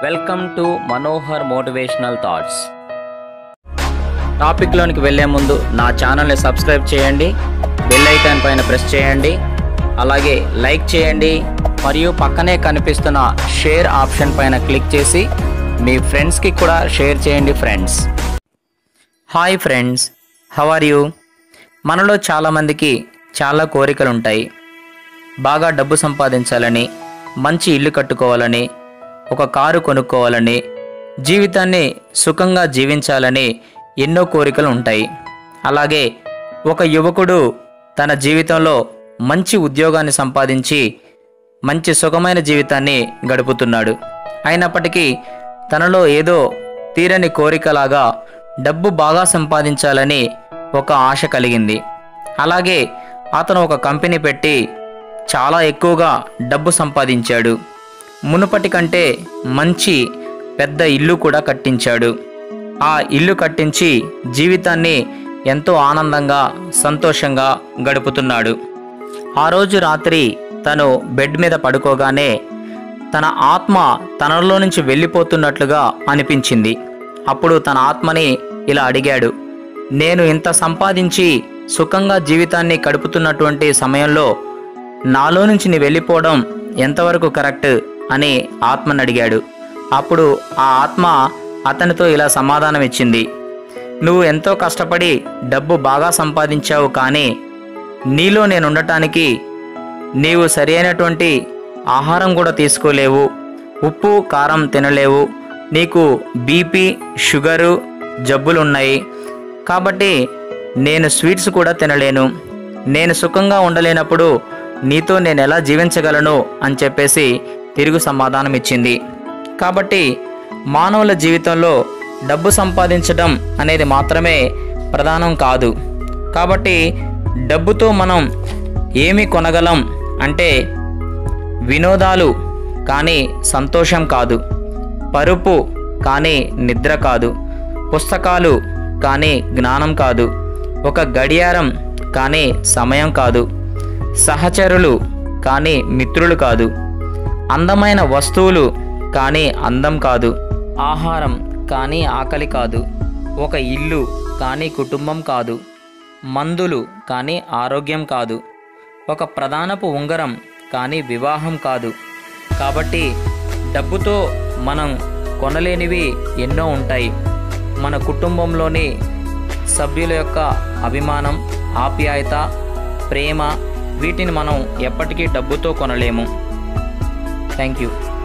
welcome to Manohar motivational thoughts టాపిక్లోనికి వెళ్ళే ముందు నా ఛానల్ని సబ్స్క్రైబ్ చేయండి బెల్ ఐకాన్ పైన ప్రెస్ చేయండి అలాగే లైక్ చేయండి మరియు పక్కనే కనిపిస్తున్న షేర్ ఆప్షన్ పైన క్లిక్ చేసి మీ ఫ్రెండ్స్కి కూడా షేర్ చేయండి friends hi friends how are you మనలో చాలామందికి చాలా కోరికలు ఉంటాయి బాగా డబ్బు సంపాదించాలని మంచి ఇల్లు కట్టుకోవాలని ఒక కారు కొనుక్కోవాలని జీవితాన్ని సుఖంగా జీవించాలని ఎన్నో కోరికలు ఉంటాయి అలాగే ఒక యువకుడు తన జీవితంలో మంచి ఉద్యోగాన్ని సంపాదించి మంచి సుఖమైన జీవితాన్ని గడుపుతున్నాడు అయినప్పటికీ తనలో ఏదో తీరని కోరికలాగా డబ్బు బాగా సంపాదించాలని ఒక ఆశ కలిగింది అలాగే అతను ఒక కంపెనీ పెట్టి చాలా ఎక్కువగా డబ్బు సంపాదించాడు మునుపటి కంటే మంచి పెద్ద ఇల్లు కూడా కట్టించాడు ఆ ఇల్లు కట్టించి జీవితాన్ని ఎంతో ఆనందంగా సంతోషంగా గడుపుతున్నాడు ఆ రోజు రాత్రి తను బెడ్ మీద పడుకోగానే తన ఆత్మ తనలో నుంచి వెళ్ళిపోతున్నట్లుగా అనిపించింది అప్పుడు తన ఆత్మని ఇలా అడిగాడు నేను ఇంత సంపాదించి సుఖంగా జీవితాన్ని గడుపుతున్నటువంటి సమయంలో నాలో నుంచి నీ వెళ్ళిపోవడం ఎంతవరకు కరెక్ట్ అని ఆత్మని అడిగాడు అప్పుడు ఆ ఆత్మ అతనితో ఇలా సమాధానం ఇచ్చింది నువ్వు ఎంతో కష్టపడి డబ్బు బాగా సంపాదించావు కానీ నీలో నేను ఉండటానికి నీవు సరి అయినటువంటి ఆహారం కూడా తీసుకోలేవు ఉప్పు కారం తినలేవు నీకు బీపీ షుగరు జబ్బులు ఉన్నాయి కాబట్టి నేను స్వీట్స్ కూడా తినలేను నేను సుఖంగా ఉండలేనప్పుడు నీతో నేను ఎలా జీవించగలను అని చెప్పేసి తిరుగు సమాధానం ఇచ్చింది కాబట్టి మానవుల జీవితంలో డబ్బు సంపాదించడం అనేది మాత్రమే ప్రధానం కాదు కాబట్టి డబ్బుతో మనం ఏమి కొనగలం అంటే వినోదాలు కానీ సంతోషం కాదు పరుపు కానీ నిద్ర కాదు పుస్తకాలు కానీ జ్ఞానం కాదు ఒక గడియారం కానీ సమయం కాదు సహచరులు కానీ మిత్రులు కాదు అందమైన వస్తువులు కానీ అందం కాదు ఆహారం కానీ ఆకలి కాదు ఒక ఇల్లు కానీ కుటుంబం కాదు మందులు కానీ ఆరోగ్యం కాదు ఒక ప్రధానపు ఉంగరం కానీ వివాహం కాదు కాబట్టి డబ్బుతో మనం కొనలేనివి ఎన్నో ఉంటాయి మన కుటుంబంలోని సభ్యుల యొక్క అభిమానం ఆప్యాయత ప్రేమ వీటిని మనం ఎప్పటికీ డబ్బుతో కొనలేము థ్యాంక్ యూ